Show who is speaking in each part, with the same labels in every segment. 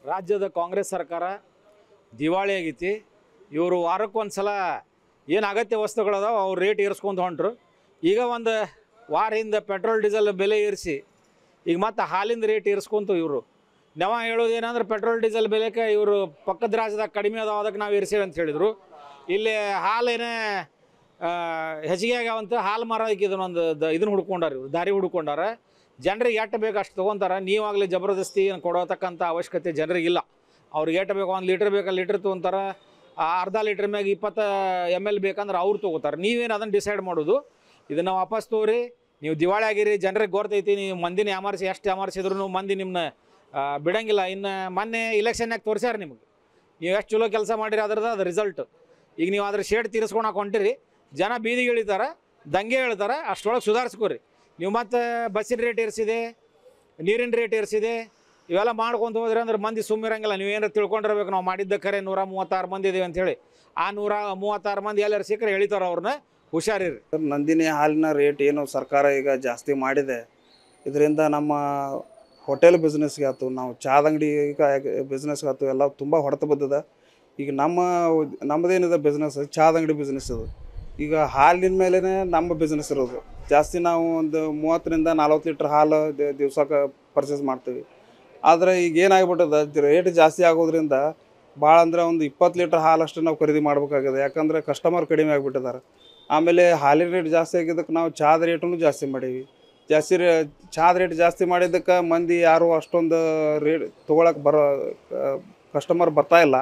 Speaker 1: ರಾಜ್ಯದ ಕಾಂಗ್ರೆಸ್ ಸರ್ಕಾರ ದಿವಾಳಿ ಆಗೈತಿ ಇವರು ವಾರಕ್ಕೊಂದು ಸಲ ಏನು ಅಗತ್ಯ ವಸ್ತುಗಳದಾವ ಅವ್ರು ರೇಟ್ ಏರಿಸ್ಕೊಂತ ಹೊಂಟ್ರು ಈಗ ಒಂದು ವಾರ ಹಿಂದೆ ಪೆಟ್ರೋಲ್ ಡೀಸೆಲ್ ಬೆಲೆ ಏರಿಸಿ ಈಗ ಮತ್ತೆ ಹಾಲಿಂದ ರೇಟ್ ಏರಿಸ್ಕೊಂತು ಇವರು ನಾವು ಹೇಳೋದೇನಂದ್ರೆ ಪೆಟ್ರೋಲ್ ಡೀಸೆಲ್ ಬೆಲೆಗೆ ಇವರು ಪಕ್ಕದ ರಾಜ್ಯದಾಗ ಕಡಿಮೆ ಅದಾವ ಅದಕ್ಕೆ ನಾವು ಏರಿಸೇವೆ ಅಂತ ಹೇಳಿದರು ಇಲ್ಲಿ ಹಾಲೇನೇ ಆ, ಹೆಚ್ಚಿಗೆ ಆಗ್ಯಾವಂತ ಹಾಲು ಮಾರೋದಕ್ಕೆ ಇದನ್ನೊಂದು ದ ಇದನ್ನ ಹುಡ್ಕೊಂಡಾರ ಇವ್ರು ದಾರಿ ಹುಡ್ಕೊಂಡಾರ ಜನರಿಗೆ ಎಟ್ಟು ಬೇಕು ಅಷ್ಟು ತೊಗೊಂತಾರೆ ನೀವಾಗಲಿ ಜಬರ್ದಸ್ತಿ ಏನು ಕೊಡೋತಕ್ಕಂಥ ಅವಶ್ಯಕತೆ ಜನರಿಗಿಲ್ಲ ಅವ್ರಿಗೆ ಎಷ್ಟು ಬೇಕು ಒಂದು ಲೀಟ್ರ್ ಬೇಕಾ ಲೀಟ್ರ್ ತೊಗೊಂತಾರೆ ಆ ಅರ್ಧ ಲೀಟ್ರ್ ಮ್ಯಾಗ ಇಪ್ಪತ್ತು ಎಮ್ ಎಲ್ ಬೇಕಂದ್ರೆ ಅವ್ರು ತೊಗೋತಾರೆ ನೀವೇನು ಅದನ್ನು ಡಿಸೈಡ್ ಮಾಡೋದು ಇದನ್ನು ವಾಪಸ್ ತೋರಿ ನೀವು ದಿವಾಳಿ ಆಗಿರಿ ಜನರಿಗೆ ಗೊತ್ತೈತಿ ನೀವು ಮಂದಿನ ಯಾಮಾರಿಸಿ ಎಷ್ಟು ಯಾಮಾರಿಸಿದ್ರು ಮಂದಿ ನಿಮ್ಮನ್ನ ಆ, ಬಿಡಂಗಿಲ್ಲ ಇನ್ನು ಮೊನ್ನೆ ಇಲೆಕ್ಷನ್ನಾಗ ತೋರಿಸ್ಯಾರ ನಿಮಗೆ ನೀವು ಎಷ್ಟು ಚಲೋ ಕೆಲಸ ಮಾಡಿರಿ ಅದ್ರದ್ದು ಅದು ರಿಸಲ್ಟ್ ಈಗ ನೀವು ಅದ್ರ ಶೇಡ್ ತೀರಿಸ್ಕೊಳಕ್ಕೆ ಹೊಂಟಿರಿ ಜನ ಬೀದಿಗೆ ಇಳಿತಾರೆ ದಂಗೆ ಹೇಳ್ತಾರೆ ಅಷ್ಟರೊಳಗೆ ಸುಧಾರಿಸ್ಕೊರಿ ನೀವು ಮತ್ತೆ ಬಸ್ಸಿನ ರೇಟ್ ಏರಿಸಿದೆ ನೀರಿನ ರೇಟ್ ಏರಿಸಿದೆ ಇವೆಲ್ಲ ಮಾಡ್ಕೊಂಡು ಹೋದ್ರೆ ಅಂದ್ರೆ ಮಂದಿ ಸುಮ್ಮಿರಂಗಿಲ್ಲ ನೀವು ಏನಾರು ತಿಳ್ಕೊಂಡಿರ್ಬೇಕು ನಾವು ಮಾಡಿದ್ದ ಖರೆ ನೂರ ಮೂವತ್ತಾರು ಮಂದಿ ಇದೀವಿ ಅಂತೇಳಿ ಆ ನೂರ ಮೂವತ್ತಾರು ಮಂದಿ ಎಲ್ಲರೂ ಸಿಕ್ಕರೆ ಎಳಿತಾರೆ ಅವ್ರನ್ನ ಹುಷಾರಿರಿ
Speaker 2: ನಂದಿನಿ ಹಾಲಿನ ರೇಟ್ ಏನು ಸರ್ಕಾರ ಈಗ ಜಾಸ್ತಿ ಮಾಡಿದೆ ಇದರಿಂದ ನಮ್ಮ ಹೋಟೆಲ್ ಬಿಸ್ನೆಸ್ಗೆ ಆಯ್ತು ನಾವು ಚಾದ ಅಂಗಡಿ ಬಿಸ್ನೆಸ್ಗೆ ಆಯ್ತು ಎಲ್ಲ ತುಂಬ ಹೊಡೆತ ಬಿದ್ದದ ಈಗ ನಮ್ಮ ನಮ್ಮದೇನಿದೆ ಬಿಸ್ನೆಸ್ ಚಾದ ಅಂಗಡಿ ಬಿಸ್ನೆಸ್ ಇದು ಈಗ ಹಾಲಿನ ಮೇಲೇ ನಮ್ಮ ಬಿಸ್ನೆಸ್ ಇರೋದು ಜಾಸ್ತಿ ನಾವು ಒಂದು ಮೂವತ್ತರಿಂದ ನಲ್ವತ್ತು ಲೀಟ್ರ್ ಹಾಲು ದಿವ್ಸಕ್ಕೆ ಪರ್ಚೇಸ್ ಮಾಡ್ತೀವಿ ಆದರೆ ಈಗ ಏನಾಗ್ಬಿಟ್ಟದ ರೇಟ್ ಜಾಸ್ತಿ ಆಗೋದ್ರಿಂದ ಭಾಳ ಅಂದ್ರೆ ಒಂದು ಇಪ್ಪತ್ತು ಲೀಟ್ರ್ ಹಾಲಷ್ಟು ನಾವು ಖರೀದಿ ಮಾಡ್ಬೇಕಾಗಿದೆ ಯಾಕಂದರೆ ಕಸ್ಟಮರ್ ಕಡಿಮೆ ಆಗಿಬಿಟ್ಟಿದ್ದಾರೆ ಆಮೇಲೆ ಹಾಲಿನ ರೇಟ್ ಜಾಸ್ತಿ ಆಗಿದ್ದಕ್ಕೆ ನಾವು ಚಾದ ರೇಟನ್ನು ಜಾಸ್ತಿ ಮಾಡೀವಿ ಜಾಸ್ತಿ ರೇ ಚಾದ ರೇಟ್ ಜಾಸ್ತಿ ಮಾಡಿದ್ದಕ್ಕೆ ಮಂದಿ ಯಾರು ಅಷ್ಟೊಂದು ರೇಟ್ ತೊಗೊಳಕ್ಕೆ ಬರೋ ಕಸ್ಟಮರ್ ಬರ್ತಾ ಇಲ್ಲ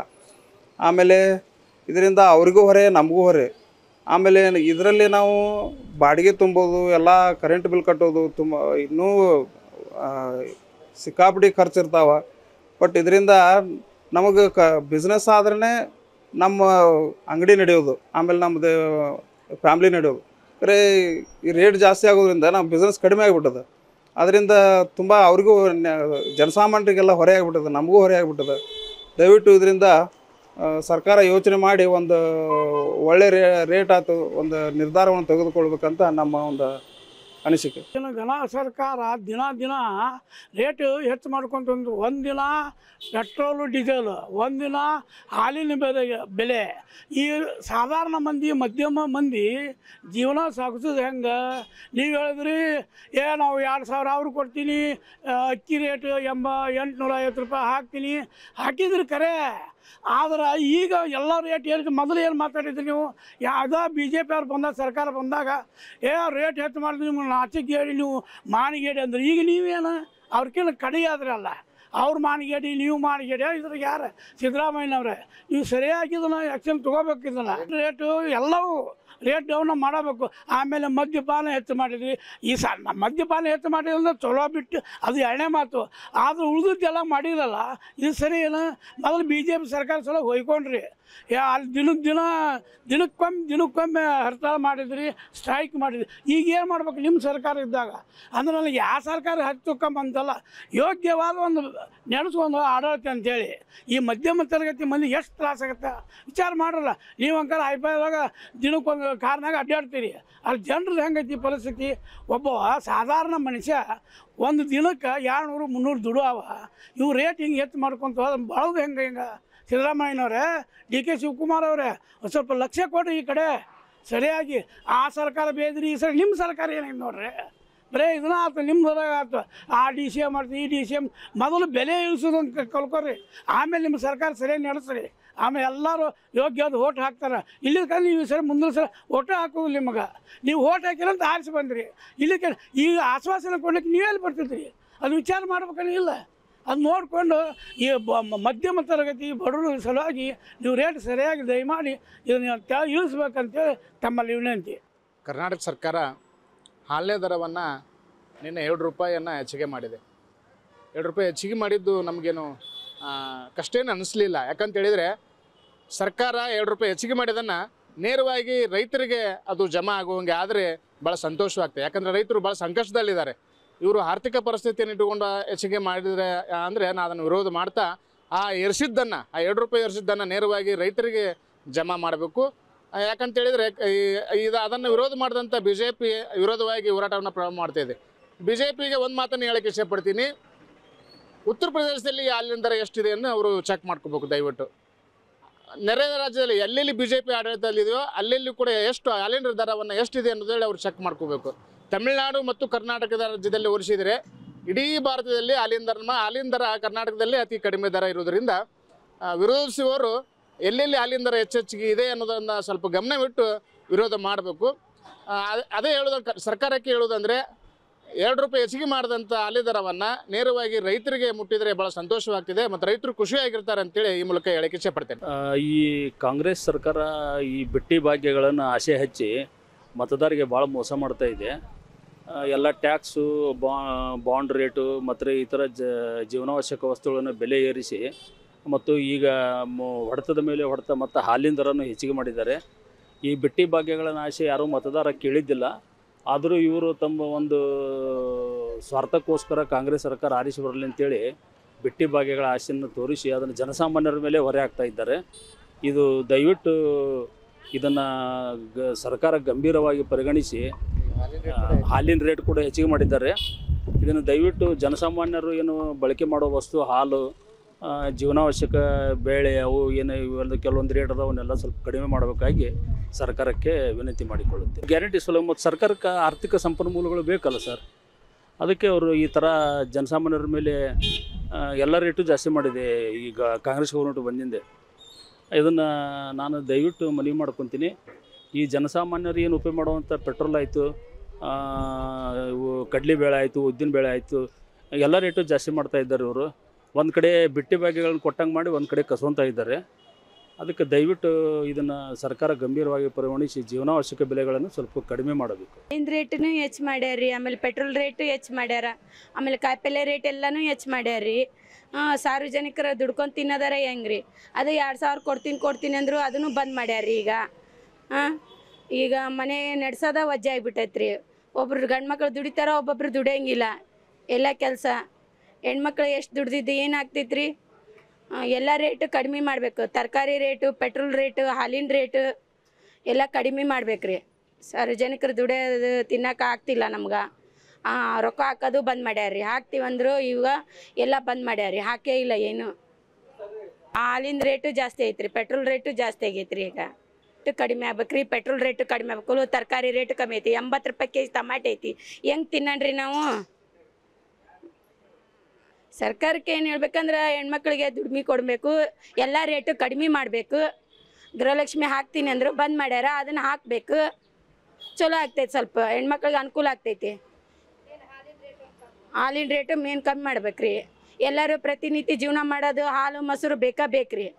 Speaker 2: ಆಮೇಲೆ ಇದರಿಂದ ಅವ್ರಿಗೂ ಹೊರೆ ನಮಗೂ ಹೊರೆ ಆಮೇಲೆ ಇದರಲ್ಲಿ ನಾವು ಬಾಡಿಗೆ ತುಂಬೋದು ಎಲ್ಲ ಕರೆಂಟ್ ಬಿಲ್ ಕಟ್ಟೋದು ತುಂಬ ಇನ್ನೂ ಆ, ಸಿಕ್ಕಾಪಟ್ಟಿ ಖರ್ಚು ಇರ್ತಾವೆ ಬಟ್ ಇದರಿಂದ ನಮಗೆ ಕ ಬಿಸ್ನೆಸ್ ಆದ್ರೇ ನಮ್ಮ ಅಂಗಡಿ ನಡೆಯೋದು ಆಮೇಲೆ ನಮ್ಮದು ಫ್ಯಾಮ್ಲಿ ನಡೆಯೋದು ಬರೀ ಈ ರೇಟ್ ಜಾಸ್ತಿ ಆಗೋದ್ರಿಂದ ನಮ್ಮ ಬಿಸ್ನೆಸ್ ಕಡಿಮೆ ಆಗಿಬಿಟ್ಟದ ಅದರಿಂದ ತುಂಬ ಅವ್ರಿಗೂ ನ್ಯ- ಜನಸಾಮಾನ್ಯರಿಗೆಲ್ಲ ಹೊರೆ ಆಗಿಬಿಟ್ಟದ ನಮಗೂ ಹೊರೆ ಆಗಿಬಿಟ್ಟದ ದಯವಿಟ್ಟು ಇದರಿಂದ ಆ, ಸರ್ಕಾರ ಯೋಚನೆ ಮಾಡಿ ಒಂದು ಒಳ್ಳೆ ರೇ ರೇಟ್ ಆಯ್ತು ಒಂದು ನಿರ್ಧಾರವನ್ನು ತೆಗೆದುಕೊಳ್ಬೇಕಂತ ನಮ್ಮ ಒಂದು ಅನಿಸಿಕೆ
Speaker 3: ದಿನ ಜನ ಸರ್ಕಾರ ದಿನ ದಿನ ರೇಟು ಹೆಚ್ಚು ಮಾಡ್ಕೊಂತಂದು ಒಂದಿನ ಪೆಟ್ರೋಲು ಡೀಸೆಲ್ ಒಂದಿನ ಹಾಲಿನ ಬೆಲೆ ಬೆಲೆ ಈ ಸಾಧಾರಣ ಮಂದಿ ಮಧ್ಯಮ ಮಂದಿ ಜೀವನ ಸಾಗಿಸೋದು ಹೆಂಗೆ ನೀವು ಹೇಳಿದ್ರಿ ಏ ನಾವು ಎರಡು ಸಾವಿರ ಅವ್ರು ಕೊಡ್ತೀನಿ ಆ, ಅಕ್ಕಿ ರೇಟ್ ಎಂಬ ಎಂಟುನೂರ ಐವತ್ತು ರೂಪಾಯಿ ಹಾಕ್ತೀನಿ ಹಾಕಿದ್ರಿ ಕರೆ ಆದ್ರೆ ಈಗ ಎಲ್ಲ ರೇಟ್ ಏರಿಕೆ ಮೊದಲು ಏನು ಮಾತಾಡಿದ್ರಿ ನೀವು ಯಾವುದೋ ಬಿ ಜೆ ಪಿ ಅವ್ರು ಬಂದಾಗ ಸರ್ಕಾರ ಬಂದಾಗ ಏ ರೇಟ್ ಹೆಚ್ಚು ಮಾಡಿದ್ರಿ ನೀವು ನಾಚಿಕೆ ಹೇಳಿ ನೀವು ಮಾನಿಗೇಡಿ ಅಂದ್ರೆ ಈಗ ನೀವೇನು ಅವ್ರಕ್ಕಿಂತ ಕಡಿಮೆ ಆದ್ರಲ್ಲ ಅವ್ರು ಮಾನಿಗೇಡಿ ನೀವು ಮಾನಿಗೇಡಿ ಇದ್ರ ಯಾರು ಸಿದ್ದರಾಮಯ್ಯನವ್ರೆ ನೀವು ಸರಿಯಾಗಿ ಇದನ್ನು ಆ್ಯಕ್ಷನ್ ತೊಗೋಬೇಕು ಇದನ್ನು ರೇಟು ಎಲ್ಲವೂ ರೇಟ್ ಡೌನ್ ಮಾಡಬೇಕು ಆಮೇಲೆ ಮದ್ಯಪಾನ ಹೆಚ್ಚು ಮಾಡಿದ್ರಿ ಈ ಸಣ್ಣ ಮದ್ಯಪಾನ ಹೆಚ್ಚು ಮಾಡಿದ್ರೆ ಚಲೋ ಬಿಟ್ಟು ಅದು ಎರಡನೇ ಮಾತು ಆದ್ರೆ ಉಳಿದದ್ದೆಲ್ಲ ಮಾಡಿರಲ್ಲ ಇದು ಸರಿ ಏನು ಮೊದಲು ಬಿ ಜೆ ಪಿ ಸರ್ಕಾರ ಸಲ ಹೊಯ್ಕೊಂಡ್ರಿ ಯಾ ಅಲ್ಲಿ ದಿನಕ್ಕೆ ದಿನ ದಿನಕ್ಕೊಮ್ಮೆ ದಿನಕ್ಕೊಮ್ಮೆ ಹರ್ತಾಳ ಮಾಡಿದ್ರಿ ಸ್ಟ್ರೈಕ್ ಮಾಡಿದ್ರಿ ಈಗ ಏನು ಮಾಡ್ಬೇಕು ನಿಮ್ಮ ಸರ್ಕಾರ ಇದ್ದಾಗ ಅಂದ್ರೆ ನನಗೆ ಯಾವ ಸರ್ಕಾರ ಹತ್ತುಕೊಂಬಂತಲ್ಲ ಯೋಗ್ಯವಾದ ಒಂದು ನೆನೆಸ್ಕೊಂಡು ಆಡಳಿತ ಅಂತೇಳಿ ಈ ಮಧ್ಯಮ ತರಗತಿ ಮಂದಿ ಎಷ್ಟು ತ್ರಾಸಾಗತ್ತೆ ವಿಚಾರ ಮಾಡಲ್ಲ ನೀವು ಅಂಕಲ್ ಹೈಫೈದಾಗ ದಿನಕ್ಕೊಂದು ಕಾರ್ನಾಗ ಅಡ್ಡಾಡ್ತೀರಿ ಅಲ್ಲಿ ಜನರದ್ದು ಹೆಂಗೈತಿ ಪರಿಸ್ಥಿತಿ ಒಬ್ಬ ಸಾಧಾರಣ ಮನುಷ್ಯ ಒಂದು ದಿನಕ್ಕೆ ಎರಡುನೂರು ಮುನ್ನೂರು ದುಡುವ ಇವು ರೇಟ್ ಹಿಂಗೆ ಹೆಚ್ಚು ಮಾಡ್ಕೊಂತ ಹೋದ್ರೆ ಬಳೋದು ಹೆಂಗೆ ಹಿಂಗೆ ಸಿದ್ದರಾಮಯ್ಯನವರೇ ಡಿ ಕೆ ಶಿವಕುಮಾರ್ ಅವರೇ ಒಂದು ಸ್ವಲ್ಪ ಲಕ್ಷ್ಯ ಕೊಡ್ರಿ ಈ ಕಡೆ ಸರಿಯಾಗಿ ಆ ಸರ್ಕಾರ ಬೇದ್ರಿ ಈ ಸರಿ ನಿಮ್ಮ ಸರ್ಕಾರ ಏನಾಯ್ತು ನೋಡ್ರಿ ಬರೇ ಇದನ್ನ ಆಯ್ತು ನಿಮ್ದು ಆಯ್ತು ಆ ಡಿ ಸಿ ಎಮ್ ಮಾಡ್ತೀವಿ ಈ ಡಿ ಸಿ ಎಮ್ ಮೊದಲು ಬೆಲೆ ಇಳಿಸೋದು ಅಂತ ಕಲ್ಕೊರಿ ಆಮೇಲೆ ನಿಮ್ಮ ಸರ್ಕಾರ ಸರಿಯಾಗಿ ನಡೆಸ್ರಿ ಆಮೇಲೆ ಎಲ್ಲರೂ ಯೋಗ್ಯವಾದ ಓಟ್ ಹಾಕ್ತಾರೆ ಇಲ್ಲಿ ಕಂಡು ನೀವು ಸರಿ ಮುಂದಿನ ಸಲ ಓಟು ಹಾಕೋದು ನಿಮಗೆ ನೀವು ಓಟ್ ಹಾಕಿರ ಅಂತ ಆರಿಸಿ ಬಂದ್ರಿ ಇಲ್ಲಿ ಕ ಈಗ ಆಶ್ವಾಸನೆ ಕೊಡ್ಲಿಕ್ಕೆ ನೀವೆಲ್ಲಿ ಬರ್ತಿದ್ರಿ ಅದು ವಿಚಾರ ಮಾಡ್ಬೇಕನ್ನ ಇಲ್ಲ ಅದು ನೋಡಿಕೊಂಡು ಈ ಬ- ಮ- ಮಧ್ಯಮ ತರಗತಿ ಬಡವರ ಸಲುವಾಗಿ ನೀವು ರೇಟ್ ಸರಿಯಾಗಿ ದಯಮಾಡಿ ಇದನ್ನು ತ- ಇಳಿಸ್ಬೇಕಂತೇಳಿ ತಮ್ಮಲ್ಲಿ ವಿನಂತಿ
Speaker 4: ಕರ್ನಾಟಕ ಸರ್ಕಾರ ಹಾಲೇ ದರವನ್ನು ನಿನ್ನೆ ಎರಡು ರೂಪಾಯಿಯನ್ನು ಹೆಚ್ಚಿಗೆ ಮಾಡಿದೆ ಎರಡು ರೂಪಾಯಿ ಹೆಚ್ಚಿಗೆ ಮಾಡಿದ್ದು ನಮಗೇನು ಆ, ಕಷ್ಟ ಏನು ಅನ್ನಿಸ್ಲಿಲ್ಲ ಯಾಕಂತ ಹೇಳಿದರೆ ಸರ್ಕಾರ ಎರಡು ರೂಪಾಯಿ ಹೆಚ್ಚಿಗೆ ಮಾಡಿದ್ದನ್ನು ನೇರವಾಗಿ ರೈತರಿಗೆ ಅದು ಜಮಾ ಆಗುವಂಗೆ ಆದರೆ ಭಾಳ ಸಂತೋಷವಾಗ್ತದೆ ಯಾಕಂದರೆ ರೈತರು ಭಾಳ ಸಂಕಷ್ಟದಲ್ಲಿದ್ದಾರೆ ಇವರು ಆರ್ಥಿಕ ಪರಿಸ್ಥಿತಿಯನ್ನು ಇಟ್ಟುಕೊಂಡು ಹೆಚ್ಚಿಗೆ ಮಾಡಿದರೆ ಅಂದರೆ ನಾನು ಅದನ್ನು ವಿರೋಧ ಮಾಡ್ತಾ ಆ ಎರ್ಸಿದ್ದನ್ನು ಆ ಎರಡು ರೂಪಾಯಿ ಎರ್ಸಿದ್ದನ್ನು ನೇರವಾಗಿ ರೈತರಿಗೆ ಜಮಾ ಮಾಡಬೇಕು ಆ, ಯಾಕಂತ ಹೇಳಿದರೆ ಇದು ಅದನ್ನು ವಿರೋಧ ಮಾಡಿದಂಥ ಬಿ ಜೆ ಪಿ ವಿರೋಧವಾಗಿ ಹೋರಾಟವನ್ನು ಪ್ರಾರಂಭ ಮಾಡ್ತಾ ಇದೆ ಬಿ ಜೆ ಪಿಗೆ ಒಂದು ಮಾತನ್ನು ಹೇಳಕ್ಕೆ ಇಷ್ಟಪಡ್ತೀನಿ ಉತ್ತರ ಪ್ರದೇಶದಲ್ಲಿ ಹಾಲಿನ ದರ ಎಷ್ಟಿದೆ ಅಂತ ಅವರು ಚೆಕ್ ಮಾಡ್ಕೋಬೇಕು ದಯವಿಟ್ಟು ನೆರೆ ರಾಜ್ಯದಲ್ಲಿ ಎಲ್ಲೆಲ್ಲಿ ಬಿ ಜೆ ಪಿ ಆಡಳಿತದಲ್ಲಿದೆಯೋ ಅಲ್ಲೆಲ್ಲಿ ಕೂಡ ಎಷ್ಟು ಹಾಲಿನ ದರವನ್ನು ಎಷ್ಟಿದೆ ಅನ್ನೋದೇಳಿ ಅವ್ರು ಚೆಕ್ ಮಾಡ್ಕೋಬೇಕು ತಮಿಳುನಾಡು ಮತ್ತು ಕರ್ನಾಟಕದ ರಾಜ್ಯದಲ್ಲಿ ಹೋಲಿಸಿದರೆ ಇಡೀ ಭಾರತದಲ್ಲಿ ಹಾಲಿನ ದರ ಹಾಲಿನ ದರ ಕರ್ನಾಟಕದಲ್ಲಿ ಅತಿ ಕಡಿಮೆ ದರ ಇರೋದರಿಂದ ಆ, ವಿರೋಧಿಸುವವರು ಎಲ್ಲೆಲ್ಲಿ ಹಾಲಿನ ದರ ಹೆಚ್ಚೆಚ್ಚಿಗೆ ಇದೆ ಅನ್ನೋದನ್ನು ಸ್ವಲ್ಪ ಗಮನವಿಟ್ಟು ವಿರೋಧ ಮಾಡಬೇಕು ಅದೇ ಹೇಳೋದು ಕ- ಸರ್ಕಾರಕ್ಕೆ ಹೇಳೋದಂದರೆ ಎರಡು ರೂಪಾಯಿ ಹೆಚ್ಚಿಗೆ ಮಾಡಿದಂಥ ಹಾಲಿ ದರವನ್ನು ನೇರವಾಗಿ ರೈತರಿಗೆ ಮುಟ್ಟಿದರೆ ಭಾಳ ಸಂತೋಷವಾಗ್ತಿದೆ ಮತ್ತು ರೈತರು ಖುಷಿಯಾಗಿರ್ತಾರೆ ಅಂತೇಳಿ ಈ ಮೂಲಕ ಹೇಳಕ್ಕೆ ಇಷ್ಟಪಡ್ತೇನೆ
Speaker 5: ಆ, ಈ ಕಾಂಗ್ರೆಸ್ ಸರ್ಕಾರ ಈ ಬಿಟ್ಟಿ ಭಾಗ್ಯಗಳನ್ನು ಆಸೆ ಹಚ್ಚಿ ಮತದಾರರಿಗೆ ಭಾಳ ಮೋಸ ಮಾಡ್ತಾ ಇದೆ ಆ, ಎಲ್ಲ ಟ್ಯಾಕ್ಸು ಬಾಂಡ್ ರೇಟು ಮತ್ತು ಇತರ ಜ ಜೀವನಾವಶ್ಯಕ ವಸ್ತುಗಳನ್ನು ಬೆಲೆ ಏರಿಸಿ ಮತ್ತು ಈಗ ಮೊ- ಹೊಡೆತದ ಮೇಲೆ ಹೊಡೆತ ಮತ್ತು ಹಾಲಿನ ದರನೂ ಹೆಚ್ಚಿಗೆ ಮಾಡಿದ್ದಾರೆ ಈ ಬಿಟ್ಟಿ ಭಾಗ್ಯಗಳನ್ನು ಆಸೆ ಯಾರೂ ಮತದಾರ ಕೇಳಿದ್ದಿಲ್ಲ ಆದರೂ ಇವರು ತಮ್ಮ ಒಂದು ಸ್ವಾರ್ಥಕ್ಕೋಸ್ಕರ ಕಾಂಗ್ರೆಸ್ ಸರ್ಕಾರ ಆರಿಸಿ ಬರಲಿ ಅಂತೇಳಿ ಬಿಟ್ಟಿ ಭಾಗ್ಯಗಳ ಆಸೆಯನ್ನು ತೋರಿಸಿ ಅದನ್ನು ಜನಸಾಮಾನ್ಯರ ಮೇಲೆ ಹೊರೆ ಹಾಕ್ತಾ ಇದ್ದಾರೆ ಇದು ದಯವಿಟ್ಟು ಇದನ್ನು ಗ ಸರ್ಕಾರ ಗಂಭೀರವಾಗಿ ಪರಿಗಣಿಸಿ ಆ, ಹಾಲಿನ ರೇಟ್ ಕೂಡ ಹೆಚ್ಚಿಗೆ ಮಾಡಿದ್ದಾರೆ ಇದನ್ನು ದಯವಿಟ್ಟು ಜನಸಾಮಾನ್ಯರು ಏನು ಬಳಕೆ ಮಾಡೋ ವಸ್ತು ಹಾಲು ಆ, ಜೀವನಾವಶ್ಯಕ ಬೇಳೆ ಅವು ಏನು ಇವೆಲ್ಲ ಕೆಲವೊಂದು ರೇಟ್ ಅದಾವನ್ನೆಲ್ಲ ಸ್ವಲ್ಪ ಕಡಿಮೆ ಮಾಡಬೇಕಾಗಿ ಸರ್ಕಾರಕ್ಕೆ ವಿನಂತಿ ಮಾಡಿಕೊಳ್ಳುತ್ತೆ ಗ್ಯಾರಂಟಿ ಸೌಲಭ್ಯ ಮತ್ತು ಸರ್ಕಾರಕ್ಕೆ ಆರ್ಥಿಕ ಸಂಪನ್ಮೂಲಗಳು ಬೇಕಲ್ಲ ಸರ್ ಅದಕ್ಕೆ ಅವರು ಈ ಥರ ಜನಸಾಮಾನ್ಯರ ಮೇಲೆ ಆ, ಎಲ್ಲ ರೇಟು ಜಾಸ್ತಿ ಮಾಡಿದೆ ಈಗ ಕಾಂಗ್ರೆಸ್ ಗೌರ್ಮೆಂಟ್ ಬಂದಿಂದೆ ಇದನ್ನು ನಾನು ದಯವಿಟ್ಟು ಮನವಿ ಮಾಡ್ಕೊತೀನಿ ಈ ಜನಸಾಮಾನ್ಯರು ಏನು ಉಪಯೋಗ ಮಾಡುವಂಥ ಪೆಟ್ರೋಲ್ ಆಯಿತು ಇವು ಕಡ್ಲಿ ಬೇಳೆ ಆಯಿತು ಉದ್ದಿನ ಬೇಳೆ ಆಯಿತು ಎಲ್ಲ ರೇಟು ಜಾಸ್ತಿ ಮಾಡ್ತಾ ಇದ್ದಾರೆ ಇವರು ಒಂದು ಕಡೆ ಬಿಟ್ಟಿ ಭಾಗ್ಯಗಳನ್ನ ಕೊಟ್ಟಂಗೆ ಮಾಡಿ ಒಂದು ಕಡೆ ಕಸ್ಕೊತಾ ಇದ್ದಾರೆ ಅದಕ್ಕೆ ದಯವಿಟ್ಟು ಇದನ್ನು ಸರ್ಕಾರ ಗಂಭೀರವಾಗಿ ಪರಿಗಣಿಸಿ ಜೀವನಾವಶ್ಯಕ ಬೆಲೆಗಳನ್ನು ಸ್ವಲ್ಪ ಕಡಿಮೆ ಮಾಡಬೇಕು
Speaker 6: ಇಂದ್ ರೇಟ್ನು ಹೆಚ್ಚು ಮಾಡ್ಯಾರ ಆಮೇಲೆ ಪೆಟ್ರೋಲ್ ರೇಟು ಹೆಚ್ಚು ಮಾಡ್ಯಾರ ಆಮೇಲೆ ಕಾಯಿಪಲ್ಯ ರೇಟ್ ಎಲ್ಲನೂ ಹೆಚ್ಚು ಮಾಡ್ಯಾರ ರೀ ಸಾರ್ವಜನಿಕರ ದುಡ್ಕೊಂಡು ತಿನ್ನೋದಾರ ಹೆಂಗ್ರಿ ಅದು ಎರಡು ಸಾವಿರ ಕೊಡ್ತೀನಿ ಕೊಡ್ತೀನಿ ಅಂದರು ಅದನ್ನು ಬಂದ್ ಮಾಡ್ಯಾರ ರೀ ಈಗ ಹಾಂ ಈಗ ಮನೆ ನಡ್ಸೋದ ವಜ್ಜೆ ಆಗಿಬಿಟ್ಟೈತೆ ರೀ ಒಬ್ರು ಗಂಡು ಮಕ್ಳು ದುಡಿತಾರ ಒಬ್ಬೊಬ್ರು ದುಡಿಯಂಗಿಲ್ಲ ಎಲ್ಲ ಕೆಲಸ ಹೆಣ್ಮಕ್ಳು ಎಷ್ಟು ದುಡ್ದಿದ್ದು ಏನು ಆಗ್ತೈತೆ ರೀ ಎಲ್ಲ ರೇಟು ಕಡಿಮೆ ಮಾಡಬೇಕು ತರಕಾರಿ ರೇಟು ಪೆಟ್ರೋಲ್ ರೇಟು ಹಾಲಿನ ರೇಟು ಎಲ್ಲ ಕಡಿಮೆ ಮಾಡ್ಬೇಕು ರೀ ಸಾರ್ವಜನಿಕರು ದುಡಿಯೋದು ತಿನ್ನಕ್ಕೆ ಆಗ್ತಿಲ್ಲ ನಮ್ಗೆ ರೊಕ್ಕ ಹಾಕೋದು ಬಂದ್ ಮಾಡ್ಯಾರ ರೀ ಹಾಕ್ತೀವಂದ್ರು ಈಗ ಎಲ್ಲ ಬಂದ್ ಮಾಡ್ಯಾರ ರೀ ಹಾಕೇ ಇಲ್ಲ ಏನು ಹಾಲಿನ ರೇಟು ಜಾಸ್ತಿ ಐತ್ರಿ ಪೆಟ್ರೋಲ್ ರೇಟು ಜಾಸ್ತಿ ಆಗೈತೆ ರೀ ಈಗ ರೇಟು ಕಡಿಮೆ ಆಗ್ಬೇಕು ರೀ ಪೆಟ್ರೋಲ್ ರೇಟು ಕಡಿಮೆ ಆಗ್ಬೇಕು ತರಕಾರಿ ರೇಟು ಕಮ್ಮಿ ಐತಿ ಎಂಬತ್ತು ರೂಪಾಯಿ ಕೆ ಜಿ ಟಮಾಟೆ ಐತಿ ಹೆಂಗೆ ತಿನ್ನಣ್ರಿ ನಾವು ಸರ್ಕಾರಕ್ಕೆ ಏನು ಹೇಳ್ಬೇಕಂದ್ರೆ ಹೆಣ್ಮಕ್ಳಿಗೆ ದುಡ್ಮೆ ಕೊಡಬೇಕು ಎಲ್ಲ ರೇಟು ಕಡಿಮೆ ಮಾಡಬೇಕು ಗೃಹಲಕ್ಷ್ಮಿ ಹಾಕ್ತೀನಿ ಅಂದ್ರು ಬಂದ್ ಮಾಡ್ಯಾರ ಅದನ್ನು ಹಾಕಬೇಕು ಚಲೋ ಆಗ್ತೈತೆ ಸ್ವಲ್ಪ ಹೆಣ್ಮಕ್ಳಿಗೆ ಅನುಕೂಲ ಆಗ್ತೈತಿ ಹಾಲಿನ ರೇಟು ಮೇನ್ ಕಮ್ಮಿ ಮಾಡ್ಬೇಕ್ರಿ ಎಲ್ಲರೂ ಪ್ರತಿನಿತ್ಯ ಜೀವನ ಮಾಡೋದು ಹಾಲು ಮೊಸರು ಬೇಕಾ ಬೇಕ್ರಿ